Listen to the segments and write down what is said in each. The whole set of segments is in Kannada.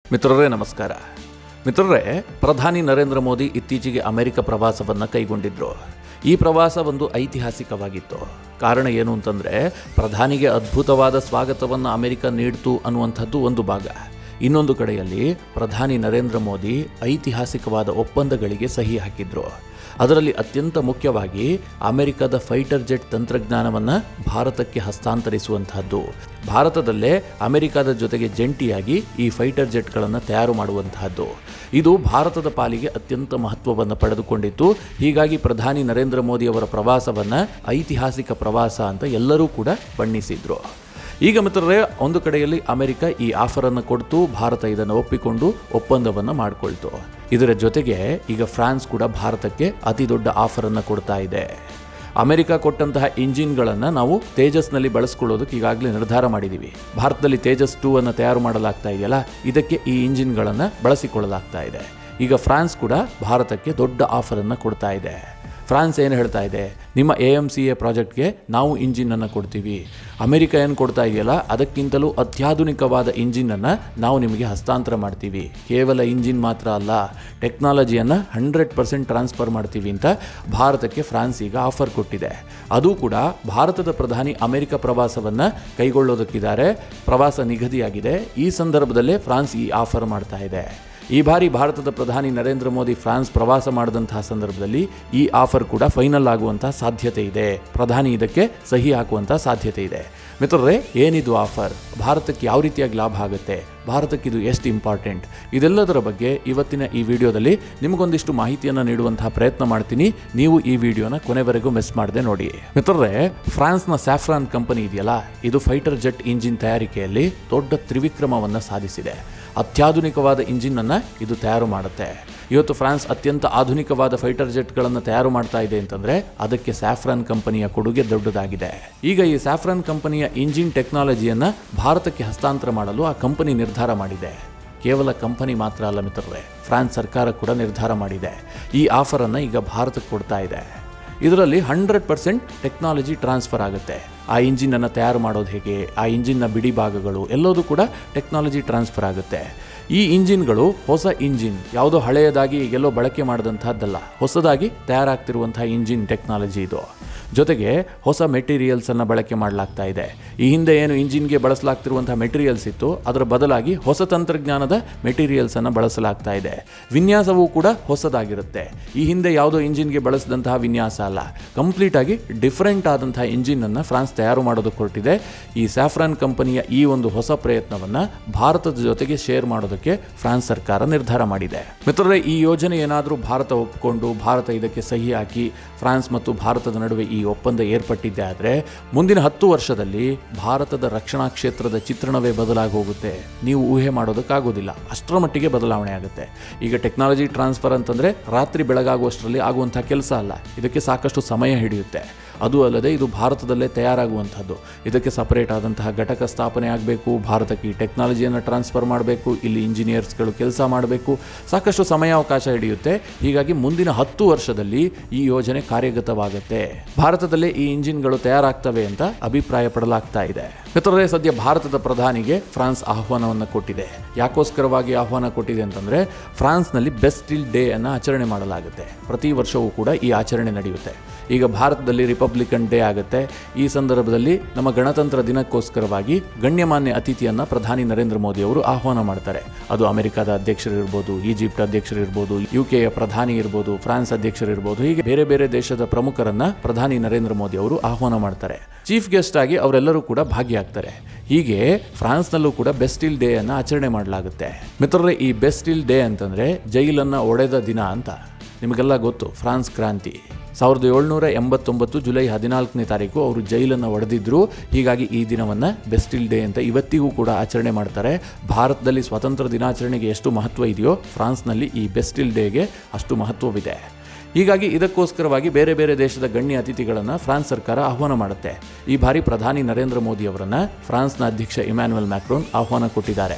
ಮಿತ್ರರೇ ನಮಸ್ಕಾರ ಮಿತ್ರರೇ ಪ್ರಧಾನಿ ನರೇಂದ್ರ ಮೋದಿ ಇತ್ತೀಚೆಗೆ ಅಮೆರಿಕ ಪ್ರವಾಸವನ್ನು ಕೈಗೊಂಡಿದ್ರು ಈ ಪ್ರವಾಸ ಒಂದು ಐತಿಹಾಸಿಕವಾಗಿತ್ತು ಕಾರಣ ಏನು ಅಂತಂದರೆ ಪ್ರಧಾನಿಗೆ ಅದ್ಭುತವಾದ ಸ್ವಾಗತವನ್ನು ಅಮೆರಿಕ ನೀಡ್ತು ಅನ್ನುವಂಥದ್ದು ಒಂದು ಭಾಗ ಇನ್ನೊಂದು ಕಡೆಯಲ್ಲಿ ಪ್ರಧಾನಿ ನರೇಂದ್ರ ಮೋದಿ ಐತಿಹಾಸಿಕವಾದ ಒಪ್ಪಂದಗಳಿಗೆ ಸಹಿ ಹಾಕಿದ್ರು ಅದರಲ್ಲಿ ಅತ್ಯಂತ ಮುಖ್ಯವಾಗಿ ಅಮೆರಿಕದ ಫೈಟರ್ ಜೆಟ್ ತಂತ್ರಜ್ಞಾನವನ್ನು ಭಾರತಕ್ಕೆ ಹಸ್ತಾಂತರಿಸುವಂತಹದ್ದು ಭಾರತದಲ್ಲೇ ಅಮೆರಿಕದ ಜೊತೆಗೆ ಜಂಟಿಯಾಗಿ ಈ ಫೈಟರ್ ಜೆಟ್ಗಳನ್ನು ತಯಾರು ಮಾಡುವಂತಹದ್ದು ಇದು ಭಾರತದ ಪಾಲಿಗೆ ಅತ್ಯಂತ ಮಹತ್ವವನ್ನು ಪಡೆದುಕೊಂಡಿತ್ತು ಹೀಗಾಗಿ ಪ್ರಧಾನಿ ನರೇಂದ್ರ ಮೋದಿ ಅವರ ಪ್ರವಾಸವನ್ನು ಐತಿಹಾಸಿಕ ಪ್ರವಾಸ ಅಂತ ಎಲ್ಲರೂ ಕೂಡ ಬಣ್ಣಿಸಿದ್ರು ಈಗ ಮಿತ್ರರೇ ಒಂದು ಕಡೆಯಲ್ಲಿ ಅಮೆರಿಕ ಈ ಆಫರನ್ನು ಕೊಡ್ತು ಭಾರತ ಇದನ್ನು ಒಪ್ಪಿಕೊಂಡು ಒಪ್ಪಂದವನ್ನು ಮಾಡಿಕೊಳ್ತು ಇದರ ಜೊತೆಗೆ ಈಗ ಫ್ರಾನ್ಸ್ ಕೂಡ ಭಾರತಕ್ಕೆ ಅತಿ ದೊಡ್ಡ ಆಫರನ್ನು ಕೊಡ್ತಾ ಇದೆ ಅಮೆರಿಕ ಕೊಟ್ಟಂತಹ ಇಂಜಿನ್ಗಳನ್ನು ನಾವು ತೇಜಸ್ನಲ್ಲಿ ಬಳಸ್ಕೊಳ್ಳೋದಕ್ಕೆ ಈಗಾಗಲೇ ನಿರ್ಧಾರ ಮಾಡಿದ್ದೀವಿ ಭಾರತದಲ್ಲಿ ತೇಜಸ್ ಟೂ ಅನ್ನು ತಯಾರು ಮಾಡಲಾಗ್ತಾ ಇದೆಯಲ್ಲ ಇದಕ್ಕೆ ಈ ಇಂಜಿನ್ಗಳನ್ನು ಬಳಸಿಕೊಳ್ಳಲಾಗ್ತಾ ಇದೆ ಈಗ ಫ್ರಾನ್ಸ್ ಕೂಡ ಭಾರತಕ್ಕೆ ದೊಡ್ಡ ಆಫರನ್ನು ಕೊಡ್ತಾ ಇದೆ ಫ್ರಾನ್ಸ್ ಏನು ಹೇಳ್ತಾ ಇದೆ ನಿಮ್ಮ ಎ ಎಮ್ ಸಿ ಎ ಪ್ರಾಜೆಕ್ಟ್ಗೆ ನಾವು ಇಂಜಿನನ್ನು ಕೊಡ್ತೀವಿ ಅಮೆರಿಕ ಏನು ಕೊಡ್ತಾ ಇದೆಯಲ್ಲ ಅದಕ್ಕಿಂತಲೂ ಅತ್ಯಾಧುನಿಕವಾದ ಇಂಜಿನನ್ನು ನಾವು ನಿಮಗೆ ಹಸ್ತಾಂತರ ಮಾಡ್ತೀವಿ ಕೇವಲ ಇಂಜಿನ್ ಮಾತ್ರ ಅಲ್ಲ ಟೆಕ್ನಾಲಜಿಯನ್ನು ಹಂಡ್ರೆಡ್ ಪರ್ಸೆಂಟ್ ಟ್ರಾನ್ಸ್ಫರ್ ಮಾಡ್ತೀವಿ ಅಂತ ಭಾರತಕ್ಕೆ ಫ್ರಾನ್ಸ್ ಈಗ ಆಫರ್ ಕೊಟ್ಟಿದೆ ಅದು ಕೂಡ ಭಾರತದ ಪ್ರಧಾನಿ ಅಮೆರಿಕ ಪ್ರವಾಸವನ್ನು ಕೈಗೊಳ್ಳೋದಕ್ಕಿದ್ದಾರೆ ಪ್ರವಾಸ ನಿಗದಿಯಾಗಿದೆ ಈ ಸಂದರ್ಭದಲ್ಲೇ ಫ್ರಾನ್ಸ್ ಈ ಆಫರ್ ಮಾಡ್ತಾ ಇದೆ ಈ ಬಾರಿ ಭಾರತದ ಪ್ರಧಾನಿ ನರೇಂದ್ರ ಮೋದಿ ಫ್ರಾನ್ಸ್ ಪ್ರವಾಸ ಮಾಡಿದಂತಹ ಸಂದರ್ಭದಲ್ಲಿ ಈ ಆಫರ್ ಕೂಡ ಫೈನಲ್ ಆಗುವಂತಹ ಸಾಧ್ಯತೆ ಇದೆ ಪ್ರಧಾನಿ ಇದಕ್ಕೆ ಸಹಿ ಹಾಕುವಂತಹ ಸಾಧ್ಯತೆ ಇದೆ ಮಿತ್ರರೇ ಏನಿದು ಆಫರ್ ಭಾರತಕ್ಕೆ ಯಾವ ರೀತಿಯಾಗಿ ಲಾಭ ಆಗುತ್ತೆ ಭಾರತಕ್ಕೆ ಇದು ಎಷ್ಟು ಇಂಪಾರ್ಟೆಂಟ್ ಇದೆಲ್ಲದರ ಬಗ್ಗೆ ಇವತ್ತಿನ ಈ ವಿಡಿಯೋದಲ್ಲಿ ನಿಮಗೊಂದಿಷ್ಟು ಮಾಹಿತಿಯನ್ನು ನೀಡುವಂತಹ ಪ್ರಯತ್ನ ಮಾಡ್ತೀನಿ ನೀವು ಈ ವಿಡಿಯೋನ ಕೊನೆವರೆಗೂ ಮಿಸ್ ಮಾಡದೆ ನೋಡಿ ಮಿತ್ರರೇ ಫ್ರಾನ್ಸ್ನ ಸ್ಯಾಫ್ರಾನ್ ಕಂಪನಿ ಇದೆಯಲ್ಲ ಇದು ಫೈಟರ್ ಜೆಟ್ ಇಂಜಿನ್ ತಯಾರಿಕೆಯಲ್ಲಿ ದೊಡ್ಡ ತ್ರಿವಿಕ್ರಮವನ್ನು ಸಾಧಿಸಿದೆ ಅತ್ಯಾಧುನಿಕವಾದ ಇಂಜಿನನ್ನು ಇದು ತಯಾರು ಮಾಡುತ್ತೆ ಇವತ್ತು ಫ್ರಾನ್ಸ್ ಅತ್ಯಂತ ಆಧುನಿಕವಾದ ಫೈಟರ್ ಜೆಟ್ಗಳನ್ನು ತಯಾರು ಮಾಡ್ತಾ ಇದೆ ಅಂತಂದರೆ ಅದಕ್ಕೆ ಸ್ಯಾಫ್ರಾನ್ ಕಂಪನಿಯ ಕೊಡುಗೆ ದೊಡ್ಡದಾಗಿದೆ ಈಗ ಈ ಸ್ಯಾಫ್ರಾನ್ ಕಂಪನಿಯ ಇಂಜಿನ್ ಟೆಕ್ನಾಲಜಿಯನ್ನು ಭಾರತಕ್ಕೆ ಹಸ್ತಾಂತರ ಮಾಡಲು ಆ ಕಂಪನಿ ನಿರ್ಧಾರ ಮಾಡಿದೆ ಕೇವಲ ಕಂಪನಿ ಮಾತ್ರ ಅಲ್ಲ ಮಿತ್ರರೇ ಫ್ರಾನ್ಸ್ ಸರ್ಕಾರ ಕೂಡ ನಿರ್ಧಾರ ಮಾಡಿದೆ ಈ ಆಫರನ್ನು ಈಗ ಭಾರತಕ್ಕೆ ಕೊಡ್ತಾ ಇದೆ ಇದರಲ್ಲಿ ಹಂಡ್ರೆಡ್ ಪರ್ಸೆಂಟ್ ಟೆಕ್ನಾಲಜಿ ಟ್ರಾನ್ಸ್ಫರ್ ಆಗುತ್ತೆ ಆ ಇಂಜಿನನ್ನು ತಯಾರು ಮಾಡೋದು ಹೇಗೆ ಆ ಇಂಜಿನ್ನ ಬಿಡಿ ಭಾಗಗಳು ಎಲ್ಲದೂ ಕೂಡ ಟೆಕ್ನಾಲಜಿ ಟ್ರಾನ್ಸ್ಫರ್ ಆಗುತ್ತೆ ಈ ಇಂಜಿನ್ಗಳು ಹೊಸ ಇಂಜಿನ್ ಯಾವುದೋ ಹಳೆಯದಾಗಿ ಈಗೆಲ್ಲೋ ಬಳಕೆ ಮಾಡಿದಂಥದ್ದಲ್ಲ ಹೊಸದಾಗಿ ತಯಾರಾಗ್ತಿರುವಂತಹ ಇಂಜಿನ್ ಟೆಕ್ನಾಲಜಿ ಇದು ಜೊತೆಗೆ ಹೊಸ ಮೆಟೀರಿಯಲ್ಸನ್ನು ಬಳಕೆ ಮಾಡಲಾಗ್ತಾ ಇದೆ ಈ ಹಿಂದೆ ಏನು ಇಂಜಿನ್ಗೆ ಬಳಸಲಾಗ್ತಿರುವಂತಹ ಮೆಟೀರಿಯಲ್ಸ್ ಇತ್ತು ಅದರ ಬದಲಾಗಿ ಹೊಸ ತಂತ್ರಜ್ಞಾನದ ಮೆಟೀರಿಯಲ್ಸನ್ನು ಬಳಸಲಾಗ್ತಾ ಇದೆ ವಿನ್ಯಾಸವೂ ಕೂಡ ಹೊಸದಾಗಿರುತ್ತೆ ಈ ಹಿಂದೆ ಯಾವುದೋ ಇಂಜಿನ್ಗೆ ಬಳಸಿದಂತಹ ವಿನ್ಯಾಸ ಅಲ್ಲ ಕಂಪ್ಲೀಟ್ ಆಗಿ ಡಿಫರೆಂಟ್ ಆದಂತಹ ಇಂಜಿನನ್ನು ಫ್ರಾನ್ಸ್ ತಯಾರು ಮಾಡೋದಕ್ಕೆ ಹೊರಟಿದೆ ಈ ಸ್ಯಾಫ್ರಾನ್ ಕಂಪನಿಯ ಈ ಒಂದು ಹೊಸ ಪ್ರಯತ್ನವನ್ನು ಭಾರತದ ಜೊತೆಗೆ ಶೇರ್ ಮಾಡೋದಕ್ಕೆ ಫ್ರಾನ್ಸ್ ಸರ್ಕಾರ ನಿರ್ಧಾರ ಮಾಡಿದೆ ಮಿತ್ರರೇ ಈ ಯೋಜನೆ ಏನಾದರೂ ಭಾರತ ಒಪ್ಪಿಕೊಂಡು ಭಾರತ ಇದಕ್ಕೆ ಸಹಿ ಹಾಕಿ ಫ್ರಾನ್ಸ್ ಮತ್ತು ಭಾರತದ ನಡುವೆ ಈ ಒಪ್ಪಂದ ಏರ್ಪಟ್ಟಿದ್ದೆ ಆದರೆ ಮುಂದಿನ ಹತ್ತು ವರ್ಷದಲ್ಲಿ ಭಾರತದ ರಕ್ಷಣಾ ಕ್ಷೇತ್ರದ ಚಿತ್ರಣವೇ ಬದಲಾಗಿ ಹೋಗುತ್ತೆ ನೀವು ಊಹೆ ಮಾಡೋದಕ್ಕಾಗೋದಿಲ್ಲ ಅಷ್ಟರ ಮಟ್ಟಿಗೆ ಬದಲಾವಣೆ ಆಗುತ್ತೆ ಈಗ ಟೆಕ್ನಾಲಜಿ ಟ್ರಾನ್ಸ್ಫರ್ ಅಂತಂದರೆ ರಾತ್ರಿ ಬೆಳಗಾಗುವಷ್ಟರಲ್ಲಿ ಆಗುವಂಥ ಕೆಲಸ ಅಲ್ಲ ಇದಕ್ಕೆ ಸಾಕಷ್ಟು ಸಮಯ ಹಿಡಿಯುತ್ತೆ ಅದು ಅಲ್ಲದೆ ಇದು ಭಾರತದಲ್ಲೇ ತಯಾರಾಗುವಂಥದ್ದು ಇದಕ್ಕೆ ಸಪರೇಟ್ ಆದಂತಹ ಘಟಕ ಸ್ಥಾಪನೆ ಆಗಬೇಕು ಭಾರತಕ್ಕೆ ಈ ಟೆಕ್ನಾಲಜಿಯನ್ನು ಟ್ರಾನ್ಸ್ಫರ್ ಮಾಡಬೇಕು ಇಲ್ಲಿ ಇಂಜಿನಿಯರ್ಸ್ಗಳು ಕೆಲಸ ಮಾಡಬೇಕು ಸಾಕಷ್ಟು ಸಮಯಾವಕಾಶ ಹಿಡಿಯುತ್ತೆ ಹೀಗಾಗಿ ಮುಂದಿನ ಹತ್ತು ವರ್ಷದಲ್ಲಿ ಈ ಯೋಜನೆ ಕಾರ್ಯಗತವಾಗುತ್ತೆ ಭಾರತದಲ್ಲೇ ಈ ಇಂಜಿನ್ಗಳು ತಯಾರಾಗ್ತವೆ ಅಂತ ಅಭಿಪ್ರಾಯ ಪಡಲಾಗ್ತಾ ಇದೆ ಮಿತ್ರರೇ ಸದ್ಯ ಭಾರತದ ಪ್ರಧಾನಿಗೆ ಫ್ರಾನ್ಸ್ ಆಹ್ವಾನವನ್ನು ಕೊಟ್ಟಿದೆ ಯಾಕೋಸ್ಕರವಾಗಿ ಆಹ್ವಾನ ಕೊಟ್ಟಿದೆ ಅಂತಂದರೆ ಫ್ರಾನ್ಸ್ನಲ್ಲಿ ಬೆಸ್ಟಿಲ್ ಡೇ ಅನ್ನು ಆಚರಣೆ ಮಾಡಲಾಗುತ್ತೆ ಪ್ರತಿ ವರ್ಷವೂ ಕೂಡ ಈ ಆಚರಣೆ ನಡೆಯುತ್ತೆ ಈಗ ಭಾರತದಲ್ಲಿ ರಿಪಬ್ಲಿಕನ್ ಡೇ ಆಗುತ್ತೆ ಈ ಸಂದರ್ಭದಲ್ಲಿ ನಮ್ಮ ಗಣತಂತ್ರ ದಿನಕ್ಕೋಸ್ಕರವಾಗಿ ಗಣ್ಯಮಾನ್ಯ ಅತಿಥಿಯನ್ನು ಪ್ರಧಾನಿ ನರೇಂದ್ರ ಮೋದಿ ಅವರು ಆಹ್ವಾನ ಮಾಡ್ತಾರೆ ಅದು ಅಮೆರಿಕದ ಅಧ್ಯಕ್ಷರಿರ್ಬೋದು ಈಜಿಪ್ಟ್ ಅಧ್ಯಕ್ಷರಿರ್ಬೋದು ಯು ಕೆಯ ಪ್ರಧಾನಿ ಇರ್ಬೋದು ಫ್ರಾನ್ಸ್ ಅಧ್ಯಕ್ಷರಿರ್ಬೋದು ಹೀಗೆ ಬೇರೆ ಬೇರೆ ದೇಶದ ಪ್ರಮುಖರನ್ನ ಪ್ರಧಾನಿ ನರೇಂದ್ರ ಮೋದಿ ಅವರು ಆಹ್ವಾನ ಮಾಡ್ತಾರೆ ಚೀಫ್ ಗೆಸ್ಟ್ ಆಗಿ ಅವರೆಲ್ಲರೂ ಕೂಡ ಭಾಗಿಯಾಗ್ತಾರೆ ಹೀಗೆ ಫ್ರಾನ್ಸ್ನಲ್ಲೂ ಕೂಡ ಬೆಸ್ಟಿಲ್ ಡೇ ಅನ್ನು ಆಚರಣೆ ಮಾಡಲಾಗುತ್ತೆ ಮಿತ್ರರೇ ಈ ಬೆಸ್ಟಿಲ್ ಡೇ ಅಂತಂದ್ರೆ ಜೈಲನ್ನು ಒಡೆದ ದಿನ ಅಂತ ನಿಮಗೆಲ್ಲ ಗೊತ್ತು ಫ್ರಾನ್ಸ್ ಕ್ರಾಂತಿ ಸಾವಿರದ ಏಳ್ನೂರ ಎಂಬತ್ತೊಂಬತ್ತು ಜುಲೈ ಹದಿನಾಲ್ಕನೇ ತಾರೀಕು ಅವರು ಜೈಲನ್ನು ಒಡೆದಿದ್ರು ಹೀಗಾಗಿ ಈ ದಿನವನ್ನು ಬೆಸ್ಟಿಲ್ ಡೇ ಅಂತ ಇವತ್ತಿಗೂ ಕೂಡ ಆಚರಣೆ ಮಾಡ್ತಾರೆ ಭಾರತದಲ್ಲಿ ಸ್ವಾತಂತ್ರ್ಯ ದಿನಾಚರಣೆಗೆ ಎಷ್ಟು ಮಹತ್ವ ಇದೆಯೋ ಫ್ರಾನ್ಸ್ನಲ್ಲಿ ಈ ಬೆಸ್ಟಿಲ್ ಡೇಗೆ ಅಷ್ಟು ಮಹತ್ವವಿದೆ ಹೀಗಾಗಿ ಇದಕ್ಕೋಸ್ಕರವಾಗಿ ಬೇರೆ ಬೇರೆ ದೇಶದ ಗಣ್ಯ ಅತಿಥಿಗಳನ್ನು ಫ್ರಾನ್ಸ್ ಸರ್ಕಾರ ಆಹ್ವಾನ ಮಾಡುತ್ತೆ ಈ ಬಾರಿ ಪ್ರಧಾನಿ ನರೇಂದ್ರ ಮೋದಿ ಅವರನ್ನು ಫ್ರಾನ್ಸ್ನ ಅಧ್ಯಕ್ಷ ಇಮ್ಯಾನ್ಯುಯಲ್ ಮ್ಯಾಕ್ರೋನ್ ಆಹ್ವಾನ ಕೊಟ್ಟಿದ್ದಾರೆ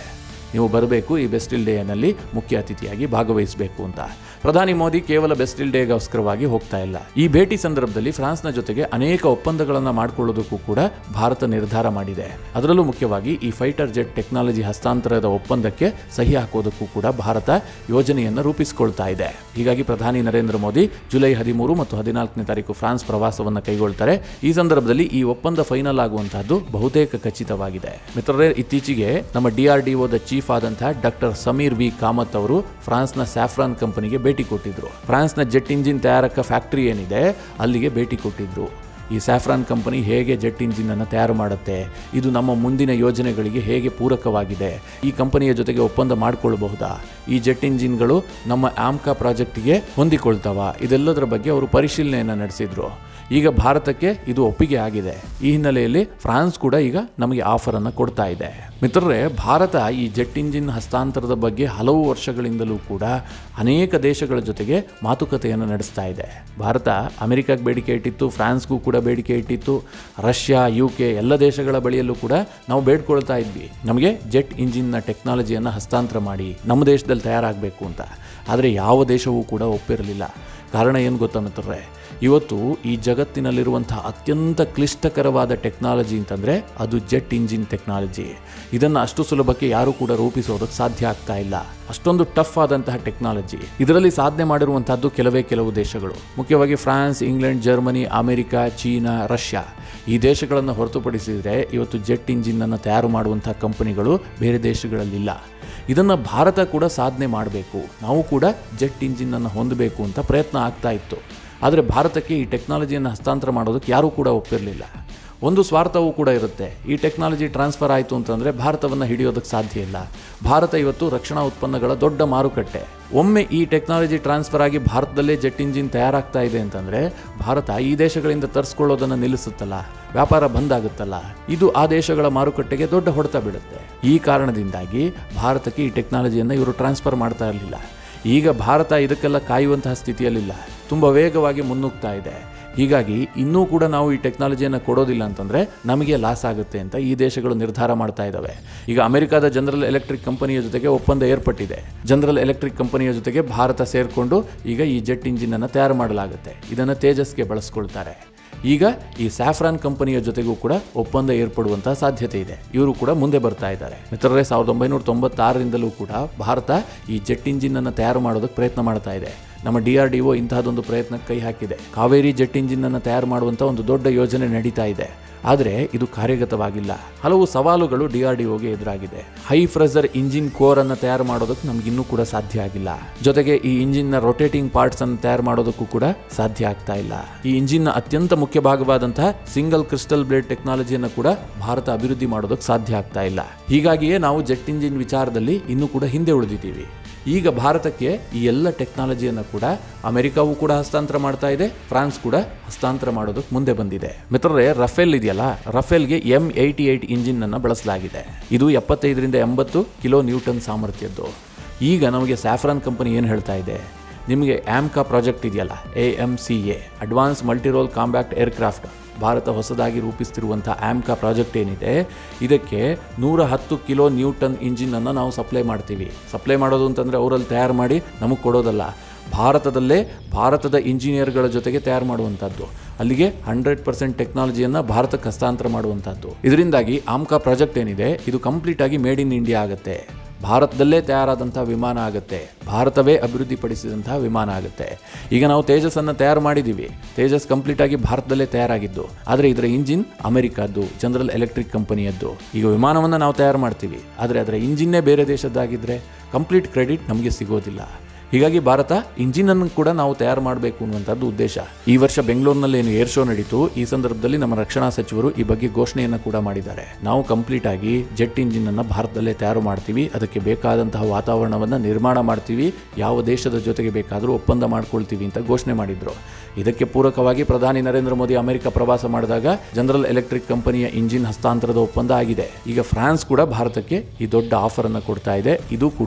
ನೀವು ಬರಬೇಕು ಈ ಬೆಸ್ಟಿಲ್ ಡೇನಲ್ಲಿ ಮುಖ್ಯ ಅತಿಥಿಯಾಗಿ ಭಾಗವಹಿಸಬೇಕು ಅಂತ ಪ್ರಧಾನಿ ಮೋದಿ ಕೇವಲ ಬೆಸ್ಟಿಲ್ ಡೇಗೋಸ್ಕರವಾಗಿ ಹೋಗ್ತಾ ಇಲ್ಲ ಈ ಭೇಟಿ ಸಂದರ್ಭದಲ್ಲಿ ಫ್ರಾನ್ಸ್ನ ಜೊತೆಗೆ ಅನೇಕ ಒಪ್ಪಂದಗಳನ್ನು ಮಾಡಿಕೊಳ್ಳೋದಕ್ಕೂ ಕೂಡ ಭಾರತ ನಿರ್ಧಾರ ಮಾಡಿದೆ ಅದರಲ್ಲೂ ಮುಖ್ಯವಾಗಿ ಈ ಫೈಟರ್ ಜೆಟ್ ಟೆಕ್ನಾಲಜಿ ಹಸ್ತಾಂತರದ ಒಪ್ಪಂದಕ್ಕೆ ಸಹಿ ಹಾಕೋದಕ್ಕೂ ಕೂಡ ಭಾರತ ಯೋಜನೆಯನ್ನು ರೂಪಿಸಿಕೊಳ್ತಾ ಇದೆ ಹೀಗಾಗಿ ಪ್ರಧಾನಿ ನರೇಂದ್ರ ಮೋದಿ ಜುಲೈ ಹದಿಮೂರು ಮತ್ತು ಹದಿನಾಲ್ಕನೇ ತಾರೀಕು ಫ್ರಾನ್ಸ್ ಪ್ರವಾಸವನ್ನು ಕೈಗೊಳ್ತಾರೆ ಈ ಸಂದರ್ಭದಲ್ಲಿ ಈ ಒಪ್ಪಂದ ಫೈನಲ್ ಆಗುವಂತಹದ್ದು ಬಹುತೇಕ ಖಚಿತವಾಗಿದೆ ಮಿತ್ರರೇ ಇತ್ತೀಚೆಗೆ ನಮ್ಮ ಡಿಆರ್ಡಿಒದ ಚೀಫ್ ಆದಂತಹ ಡಾಕ್ಟರ್ ಸಮೀರ್ ವಿ ಕಾಮತ್ ಅವರು ಫ್ರಾನ್ಸ್ನ ಸ್ಯಾಫ್ರಾನ್ ಕಂಪನಿಗೆ ಭೇಟಿ ಕೊಟ್ಟಿದ್ರು ಫ್ರಾನ್ಸ್ನ ಜೆಟ್ ಇಂಜಿನ್ ತಯಾರಕ ಫ್ಯಾಕ್ಟರಿ ಏನಿದೆ ಅಲ್ಲಿಗೆ ಭೇಟಿ ಕೊಟ್ಟಿದ್ರು ಈ ಸ್ಯಾಫ್ರಾನ್ ಕಂಪನಿ ಹೇಗೆ ಜೆಟ್ ಇಂಜಿನನ್ನು ತಯಾರು ಮಾಡುತ್ತೆ ಇದು ನಮ್ಮ ಮುಂದಿನ ಯೋಜನೆಗಳಿಗೆ ಹೇಗೆ ಪೂರಕವಾಗಿದೆ ಈ ಕಂಪನಿಯ ಜೊತೆಗೆ ಒಪ್ಪಂದ ಮಾಡಿಕೊಳ್ಳಬಹುದಾ ಈ ಜೆಟ್ ಇಂಜಿನ್ಗಳು ನಮ್ಮ ಆಮ್ಕಾ ಪ್ರಾಜೆಕ್ಟ್ಗೆ ಹೊಂದಿಕೊಳ್ತಾವ ಇದೆಲ್ಲದರ ಬಗ್ಗೆ ಅವರು ಪರಿಶೀಲನೆಯನ್ನು ನಡೆಸಿದ್ರು ಈಗ ಭಾರತಕ್ಕೆ ಇದು ಒಪ್ಪಿಗೆ ಆಗಿದೆ ಈ ಹಿನ್ನೆಲೆಯಲ್ಲಿ ಫ್ರಾನ್ಸ್ ಕೂಡ ಈಗ ನಮಗೆ ಆಫರನ್ನು ಕೊಡ್ತಾ ಇದೆ ಮಿತ್ರರೇ ಭಾರತ ಈ ಜೆಟ್ ಇಂಜಿನ್ ಹಸ್ತಾಂತರದ ಬಗ್ಗೆ ಹಲವು ವರ್ಷಗಳಿಂದಲೂ ಕೂಡ ಅನೇಕ ದೇಶಗಳ ಜೊತೆಗೆ ಮಾತುಕತೆಯನ್ನು ನಡೆಸ್ತಾ ಇದೆ ಭಾರತ ಅಮೆರಿಕಕ್ಕೆ ಬೇಡಿಕೆ ಇಟ್ಟಿತ್ತು ಫ್ರಾನ್ಸ್ಗೂ ಕೂಡ ಬೇಡಿಕೆ ಇಟ್ಟಿತ್ತು ರಷ್ಯಾ ಯು ಕೆ ಎಲ್ಲ ದೇಶಗಳ ಬಳಿಯಲ್ಲೂ ಕೂಡ ನಾವು ಬೇಡ್ಕೊಳ್ತಾ ಇದ್ವಿ ನಮಗೆ ಜೆಟ್ ಇಂಜಿನ್ನ ಟೆಕ್ನಾಲಜಿಯನ್ನು ಹಸ್ತಾಂತರ ಮಾಡಿ ನಮ್ಮ ದೇಶದಲ್ಲಿ ತಯಾರಾಗಬೇಕು ಅಂತ ಆದರೆ ಯಾವ ದೇಶವೂ ಕೂಡ ಒಪ್ಪಿರಲಿಲ್ಲ ಕಾರಣ ಏನು ಗೊತ್ತಾ ಮಿತ್ರರೇ ಇವತ್ತು ಈ ಜಗತ್ತಿನಲ್ಲಿರುವಂತಹ ಅತ್ಯಂತ ಕ್ಲಿಷ್ಟಕರವಾದ ಟೆಕ್ನಾಲಜಿ ಅಂತಂದರೆ ಅದು ಜೆಟ್ ಇಂಜಿನ್ ಟೆಕ್ನಾಲಜಿ ಇದನ್ನು ಅಷ್ಟು ಸುಲಭಕ್ಕೆ ಯಾರೂ ಕೂಡ ರೂಪಿಸೋದಕ್ಕೆ ಸಾಧ್ಯ ಆಗ್ತಾ ಇಲ್ಲ ಅಷ್ಟೊಂದು ಟಫ್ ಆದಂತಹ ಟೆಕ್ನಾಲಜಿ ಇದರಲ್ಲಿ ಸಾಧನೆ ಮಾಡಿರುವಂತಹದ್ದು ಕೆಲವೇ ಕೆಲವು ದೇಶಗಳು ಮುಖ್ಯವಾಗಿ France England Germany America China Russia ಈ ದೇಶಗಳನ್ನು ಹೊರತುಪಡಿಸಿದರೆ ಇವತ್ತು ಜೆಟ್ ಇಂಜಿನನ್ನು ತಯಾರು ಮಾಡುವಂತಹ ಕಂಪನಿಗಳು ಬೇರೆ ದೇಶಗಳಲ್ಲಿಲ್ಲ ಇದನ್ನು ಭಾರತ ಕೂಡ ಸಾಧನೆ ಮಾಡಬೇಕು ನಾವು ಕೂಡ ಜೆಟ್ ಇಂಜಿನನ್ನು ಹೊಂದಬೇಕು ಅಂತ ಪ್ರಯತ್ನ ಆಗ್ತಾ ಇತ್ತು ಆದರೆ ಭಾರತಕ್ಕೆ ಈ ಟೆಕ್ನಾಲಜಿಯನ್ನು ಹಸ್ತಾಂತರ ಮಾಡೋದಕ್ಕೆ ಯಾರೂ ಕೂಡ ಒಪ್ಪಿರಲಿಲ್ಲ ಒಂದು ಸ್ವಾರ್ಥವೂ ಕೂಡ ಇರುತ್ತೆ ಈ ಟೆಕ್ನಾಲಜಿ ಟ್ರಾನ್ಸ್ಫರ್ ಆಯಿತು ಅಂತಂದರೆ ಭಾರತವನ್ನು ಹಿಡಿಯೋದಕ್ಕೆ ಸಾಧ್ಯ ಇಲ್ಲ ಭಾರತ ಇವತ್ತು ರಕ್ಷಣಾ ಉತ್ಪನ್ನಗಳ ದೊಡ್ಡ ಮಾರುಕಟ್ಟೆ ಒಮ್ಮೆ ಈ ಟೆಕ್ನಾಲಜಿ ಟ್ರಾನ್ಸ್ಫರ್ ಆಗಿ ಭಾರತದಲ್ಲೇ ಜೆಟ್ ಇಂಜಿನ್ ತಯಾರಾಗ್ತಾ ಇದೆ ಅಂತಂದರೆ ಭಾರತ ಈ ದೇಶಗಳಿಂದ ತರಿಸ್ಕೊಳ್ಳೋದನ್ನು ನಿಲ್ಲಿಸುತ್ತಲ್ಲ ವ್ಯಾಪಾರ ಬಂದ್ ಆಗುತ್ತಲ್ಲ ಇದು ಆ ದೇಶಗಳ ಮಾರುಕಟ್ಟೆಗೆ ದೊಡ್ಡ ಹೊಡೆತ ಬೀಳುತ್ತೆ ಈ ಕಾರಣದಿಂದಾಗಿ ಭಾರತಕ್ಕೆ ಈ ಟೆಕ್ನಾಲಜಿಯನ್ನು ಇವರು ಟ್ರಾನ್ಸ್ಫರ್ ಮಾಡ್ತಾ ಇರಲಿಲ್ಲ ಈಗ ಭಾರತ ಇದಕ್ಕೆಲ್ಲ ಕಾಯುವಂತಹ ಸ್ಥಿತಿಯಲ್ಲಿಲ್ಲ ತುಂಬ ವೇಗವಾಗಿ ಮುನ್ನುಗ್ತಾ ಇದೆ ಹೀಗಾಗಿ ಇನ್ನೂ ಕೂಡ ನಾವು ಈ ಟೆಕ್ನಾಲಜಿಯನ್ನು ಕೊಡೋದಿಲ್ಲ ಅಂತಂದರೆ ನಮಗೆ ಲಾಸ್ ಆಗುತ್ತೆ ಅಂತ ಈ ದೇಶಗಳು ನಿರ್ಧಾರ ಮಾಡ್ತಾ ಇದ್ದಾವೆ ಈಗ ಅಮೆರಿಕಾದ ಜನರಲ್ ಎಲೆಕ್ಟ್ರಿಕ್ ಕಂಪನಿಯ ಜೊತೆಗೆ ಒಪ್ಪಂದ ಏರ್ಪಟ್ಟಿದೆ ಜನರಲ್ ಎಲೆಕ್ಟ್ರಿಕ್ ಕಂಪನಿಯ ಜೊತೆಗೆ ಭಾರತ ಸೇರಿಕೊಂಡು ಈಗ ಈ ಜೆಟ್ ಇಂಜಿನನ್ನು ತಯಾರು ಮಾಡಲಾಗುತ್ತೆ ಇದನ್ನು ತೇಜಸ್ಗೆ ಬಳಸ್ಕೊಳ್ತಾರೆ ಈಗ ಈ ಸ್ಯಾಫ್ರಾನ್ ಕಂಪನಿಯ ಜೊತೆಗೂ ಕೂಡ ಒಪ್ಪಂದ ಏರ್ಪಡುವಂತಹ ಸಾಧ್ಯತೆ ಇದೆ ಇವರು ಕೂಡ ಮುಂದೆ ಬರ್ತಾ ಇದ್ದಾರೆ ಮಿತ್ರರೇ ಸಾವಿರದ ಒಂಬೈನೂರ ತೊಂಬತ್ತಾರರಿಂದಲೂ ಕೂಡ ಭಾರತ ಈ ಜೆಟ್ ಇಂಜಿನ್ ಅನ್ನು ತಯಾರು ಮಾಡೋದಕ್ಕೆ ಪ್ರಯತ್ನ ಮಾಡ್ತಾ ಇದೆ ನಮ್ಮ ಡಿ ಆರ್ ಡಿ ಒ ಇಂತಹದೊಂದು ಪ್ರಯತ್ನಕ್ಕೆ ಕೈ ಹಾಕಿದೆ ಕಾವೇರಿ ಜೆಟ್ ಇಂಜಿನ್ ಅನ್ನು ತಯಾರು ಮಾಡುವಂಥ ಒಂದು ದೊಡ್ಡ ಯೋಜನೆ ನಡೀತಾ ಇದೆ ಆದರೆ ಇದು ಕಾರ್ಯಗತವಾಗಿಲ್ಲ ಹಲವು ಸವಾಲುಗಳು ಡಿ ಆರ್ ಡಿ ಒಗೆ ಎದುರಾಗಿದೆ ಹೈ ಪ್ರೆಷರ್ ಇಂಜಿನ್ ಕೋರ್ ಅನ್ನು ತಯಾರು ಮಾಡೋದಕ್ಕೆ ನಮ್ಗೆ ಇನ್ನೂ ಕೂಡ ಸಾಧ್ಯ ಆಗಿಲ್ಲ ಜೊತೆಗೆ ಈ ಇಂಜಿನ್ ನ ರೊಟೇಟಿಂಗ್ ಪಾರ್ಟ್ಸ್ ಅನ್ನು ತಯಾರು ಮಾಡೋದಕ್ಕೂ ಕೂಡ ಸಾಧ್ಯ ಆಗ್ತಾ ಇಲ್ಲ ಈ ಇಂಜಿನ್ ನ ಅತ್ಯಂತ ಮುಖ್ಯ ಭಾಗವಾದಂತಹ ಸಿಂಗಲ್ ಕ್ರಿಸ್ಟಲ್ ಬ್ಲೇಡ್ ಟೆಕ್ನಾಲಜಿಯನ್ನು ಕೂಡ ಭಾರತ ಅಭಿವೃದ್ಧಿ ಮಾಡೋದಕ್ಕೆ ಸಾಧ್ಯ ಆಗ್ತಾ ಇಲ್ಲ ಹೀಗಾಗಿಯೇ ನಾವು ಜೆಟ್ ಇಂಜಿನ್ ವಿಚಾರದಲ್ಲಿ ಇನ್ನೂ ಕೂಡ ಹಿಂದೆ ಉಳಿದಿದ್ದೀವಿ ಈಗ ಭಾರತಕ್ಕೆ ಈ ಎಲ್ಲ ಟೆಕ್ನಾಲಜಿಯನ್ನು ಕೂಡ ಅಮೆರಿಕವೂ ಕೂಡ ಹಸ್ತಾಂತರ ಮಾಡ್ತಾ ಇದೆ ಫ್ರಾನ್ಸ್ ಕೂಡ ಹಸ್ತಾಂತರ ಮಾಡೋದಕ್ಕೆ ಮುಂದೆ ಬಂದಿದೆ ಮಿತ್ರರೇ ರಫೇಲ್ ಇದೆಯಲ್ಲ ರಫೇಲ್ಗೆ ಎಂ ಏಯ್ಟಿ ಏಯ್ಟ್ ಇಂಜಿನ್ ಅನ್ನು ಬಳಸಲಾಗಿದೆ ಇದು ಎಪ್ಪತ್ತೈದರಿಂದ ಎಂಬತ್ತು ಕಿಲೋ ನ್ಯೂಟನ್ ಸಾಮರ್ಥ್ಯದ್ದು ಈಗ ನಮಗೆ ಸ್ಯಾಫ್ರಾನ್ ಕಂಪನಿ ಏನು ಹೇಳ್ತಾ ಇದೆ ನಿಮಗೆ ಆಮ್ಕಾ ಪ್ರಾಜೆಕ್ಟ್ ಇದೆಯಲ್ಲ A M C A advance multirole combat aircraft Bharat ಹೊಸದಾಗಿ ರೂಪಿಸ್ತಿರುವಂಥ ಆಮ್ಕಾ ಪ್ರಾಜೆಕ್ಟ್ ಏನಿದೆ ಇದಕ್ಕೆ ನೂರ ಹತ್ತು ಕಿಲೋ ನ್ಯೂಟನ್ ಇಂಜಿನನ್ನು ನಾವು ಸಪ್ಲೈ ಮಾಡ್ತೀವಿ ಸಪ್ಲೈ ಮಾಡೋದು ಅಂತಂದರೆ ಅವರಲ್ಲಿ ತಯಾರು ಮಾಡಿ ನಮಗೆ ಕೊಡೋದಲ್ಲ ಭಾರತದಲ್ಲೇ ಭಾರತದ ಇಂಜಿನಿಯರ್ಗಳ ಜೊತೆಗೆ ತಯಾರು ಮಾಡುವಂಥದ್ದು ಅಲ್ಲಿಗೆ ಹಂಡ್ರೆಡ್ ಪರ್ಸೆಂಟ್ ಟೆಕ್ನಾಲಜಿಯನ್ನು ಭಾರತಕ್ಕೆ ಹಸ್ತಾಂತರ ಮಾಡುವಂಥದ್ದು ಇದರಿಂದಾಗಿ ಆಮ್ಕಾ ಪ್ರಾಜೆಕ್ಟ್ ಏನಿದೆ ಇದು ಕಂಪ್ಲೀಟ್ ಆಗಿ ಮೇಡ್ ಇನ್ ಇಂಡಿಯಾ ಆಗುತ್ತೆ ಭಾರತದಲ್ಲೇ ತಯಾರಾದಂತಹ ವಿಮಾನ ಆಗುತ್ತೆ ಭಾರತವೇ ಅಭಿವೃದ್ಧಿಪಡಿಸಿದಂತಹ ವಿಮಾನ ಆಗುತ್ತೆ ಈಗ ನಾವು ತೇಜಸ್ಸನ್ನು ತಯಾರು ಮಾಡಿದ್ದೀವಿ ತೇಜಸ್ ಕಂಪ್ಲೀಟ್ ಆಗಿ ಭಾರತದಲ್ಲೇ ತಯಾರಾಗಿದ್ದು ಆದರೆ ಇದರ ಇಂಜಿನ್ ಅಮೆರಿಕದ್ದು ಜನರಲ್ ಎಲೆಕ್ಟ್ರಿಕ್ ಕಂಪನಿಯದ್ದು ಈಗ ವಿಮಾನವನ್ನು ನಾವು ತಯಾರು ಮಾಡ್ತೀವಿ ಆದರೆ ಅದರ ಇಂಜಿನ್ನೇ ಬೇರೆ ದೇಶದ್ದಾಗಿದ್ದರೆ ಕಂಪ್ಲೀಟ್ ಕ್ರೆಡಿಟ್ ನಮಗೆ ಸಿಗೋದಿಲ್ಲ ಹೀಗಾಗಿ ಭಾರತ ಇಂಜಿನ್ ಅನ್ನು ಕೂಡ ನಾವು ತಯಾರು ಮಾಡಬೇಕು ಅನ್ನುವಂಥದ್ದು ಉದ್ದೇಶ ಈ ವರ್ಷ ಬೆಂಗಳೂರಿನಲ್ಲಿ ಏನು ಏರ್ ಶೋ ನಡೀತು ಈ ಸಂದರ್ಭದಲ್ಲಿ ನಮ್ಮ ರಕ್ಷಣಾ ಸಚಿವರು ಈ ಬಗ್ಗೆ ಘೋಷಣೆಯನ್ನು ಕೂಡ ಮಾಡಿದ್ದಾರೆ ನಾವು ಕಂಪ್ಲೀಟ್ ಆಗಿ ಜೆಟ್ ಇಂಜಿನ್ ಅನ್ನು ಭಾರತದಲ್ಲೇ ತಯಾರು ಮಾಡ್ತೀವಿ ಅದಕ್ಕೆ ಬೇಕಾದಂತಹ ವಾತಾವರಣವನ್ನು ನಿರ್ಮಾಣ ಮಾಡ್ತೀವಿ ಯಾವ ದೇಶದ ಜೊತೆಗೆ ಬೇಕಾದರೂ ಒಪ್ಪಂದ ಮಾಡ್ಕೊಳ್ತೀವಿ ಅಂತ ಘೋಷಣೆ ಮಾಡಿದ್ರು ಇದಕ್ಕೆ ಪೂರಕವಾಗಿ ಪ್ರಧಾನಿ ನರೇಂದ್ರ ಮೋದಿ ಅಮೆರಿಕ ಪ್ರವಾಸ ಮಾಡಿದಾಗ ಜನರಲ್ ಎಲೆಕ್ಟ್ರಿಕ್ ಕಂಪನಿಯ ಇಂಜಿನ್ ಹಸ್ತಾಂತರದ ಒಪ್ಪಂದ ಆಗಿದೆ ಈಗ ಫ್ರಾನ್ಸ್ ಕೂಡ ಭಾರತಕ್ಕೆ ಈ ದೊಡ್ಡ ಆಫರ್ ಅನ್ನು ಕೊಡ್ತಾ ಇದೆ ಇದು ಕೂಡ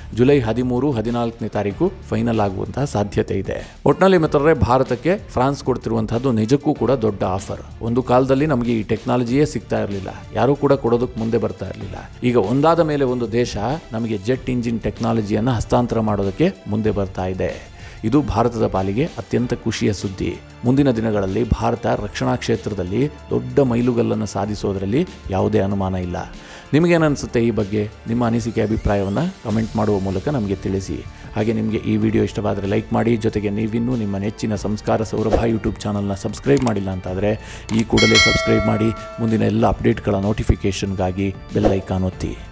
ಜುಲೈ ಹದಿಮೂರು ಹದಿನಾಲ್ಕನೇ ತಾರೀಕು ಫೈನಲ್ ಆಗುವಂತಹ ಸಾಧ್ಯತೆ ಇದೆ ಒಟ್ನಲ್ಲಿ ಮಿತ್ರರೇ ಭಾರತಕ್ಕೆ ಫ್ರಾನ್ಸ್ ಕೊಡ್ತಿರುವಂತಹದ್ದು ನಿಜಕ್ಕೂ ಕೂಡ ದೊಡ್ಡ ಆಫರ್ ಒಂದು ಕಾಲದಲ್ಲಿ ನಮಗೆ ಈ ಟೆಕ್ನಾಲಜಿಯೇ ಸಿಗ್ತಾ ಇರಲಿಲ್ಲ ಯಾರೂ ಕೂಡ ಕೊಡೋದಕ್ಕೆ ಮುಂದೆ ಬರ್ತಾ ಇರಲಿಲ್ಲ ಈಗ ಒಂದಾದ ಮೇಲೆ ಒಂದು ದೇಶ ನಮಗೆ ಜೆಟ್ ಇಂಜಿನ್ ಟೆಕ್ನಾಲಜಿಯನ್ನು ಹಸ್ತಾಂತರ ಮಾಡೋದಕ್ಕೆ ಮುಂದೆ ಬರ್ತಾ ಇದೆ ಇದು ಭಾರತದ ಪಾಲಿಗೆ ಅತ್ಯಂತ ಖುಷಿಯ ಸುದ್ದಿ ಮುಂದಿನ ದಿನಗಳಲ್ಲಿ ಭಾರತ ರಕ್ಷಣಾ ಕ್ಷೇತ್ರದಲ್ಲಿ ದೊಡ್ಡ ಮೈಲುಗಲ್ಲನ್ನು ಸಾಧಿಸೋದರಲ್ಲಿ ಯಾವುದೇ ಅನುಮಾನ ಇಲ್ಲ ನಿಮಗೇನನ್ಸುತ್ತೆ ಈ ಬಗ್ಗೆ ನಿಮ್ಮ ಅನಿಸಿಕೆ ಅಭಿಪ್ರಾಯವನ್ನು ಕಮೆಂಟ್ ಮಾಡುವ ಮೂಲಕ ನಮಗೆ ತಿಳಿಸಿ ಹಾಗೆ ನಿಮಗೆ ಈ ವಿಡಿಯೋ ಇಷ್ಟವಾದರೆ ಲೈಕ್ ಮಾಡಿ ಜೊತೆಗೆ ನೀವಿನ್ನೂ ನಿಮ್ಮ ನೆಚ್ಚಿನ ಸಂಸ್ಕಾರ ಸೌರಭ ಯೂಟ್ಯೂಬ್ ಚಾನಲ್ನ ಸಬ್ಸ್ಕ್ರೈಬ್ ಮಾಡಿಲ್ಲ ಅಂತಾದರೆ ಈ ಕೂಡಲೇ ಸಬ್ಸ್ಕ್ರೈಬ್ ಮಾಡಿ ಮುಂದಿನ ಎಲ್ಲ ಅಪ್ಡೇಟ್ಗಳ ನೋಟಿಫಿಕೇಷನ್ಗಾಗಿ ಬೆಲ್ ಐಕಾನ್ ಒತ್ತಿ